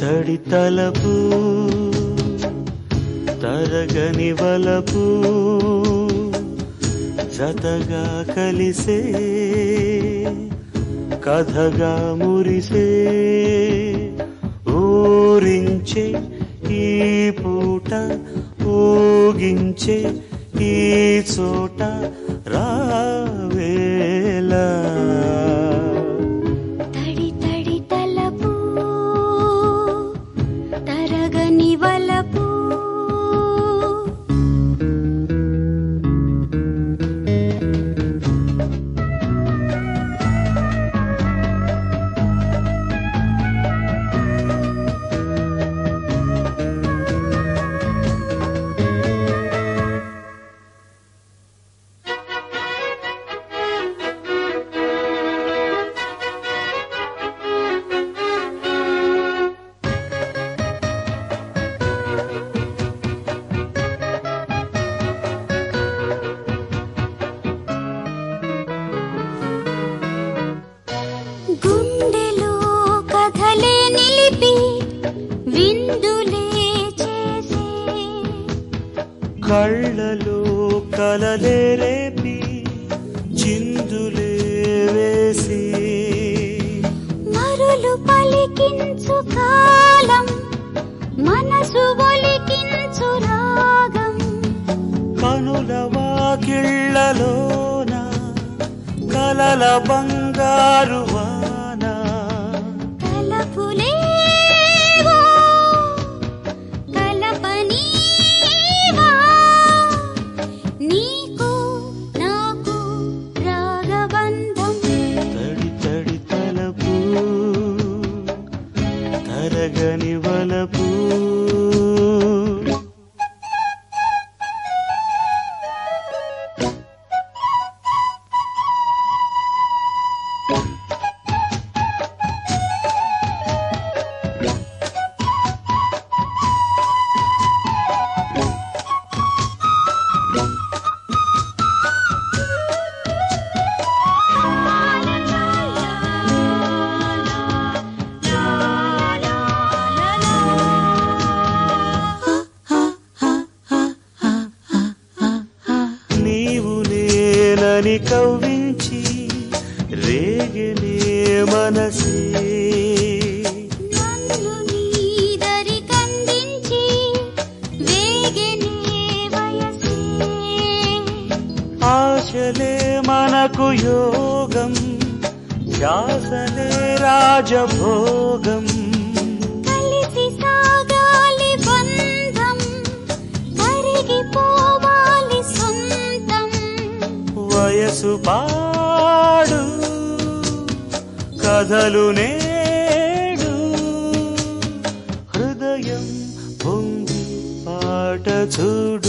తడి తలపు తరగని వలపు జతగా కలిసే కథగా మురిసే ఊరించే ఈ పూట ఊగించే ఈ చోట రావేలా తడి తడి తలపు తరగని వలపు గుండెలో కథలే నిలిపి విందులే చేసే కళ్ళలో కలలే రేపి చిందులే వేసి మరులు పలికించు కాలం మనసు ఒలికించు రాగం కనుల వాకిళ్ళలోన కలల బంగారు వాన తలపులేవో కలపనీవా నీకు నాకు రాగబంధం తడి తడి తలపు తరగని వలపు నీవు నేనని కవ్వించి రేగనే మనసే నన్ను నీదరి కందించి వేగనే వయసే ఆశలే మనకు యోగం ధ్యాసలే రాజభోగం కలిసి సాగాలి బంధం కరిగిపోవాలి సొంతం వయసు పాడు కథలు నేడు హృదయం పొంగి పాట చూడు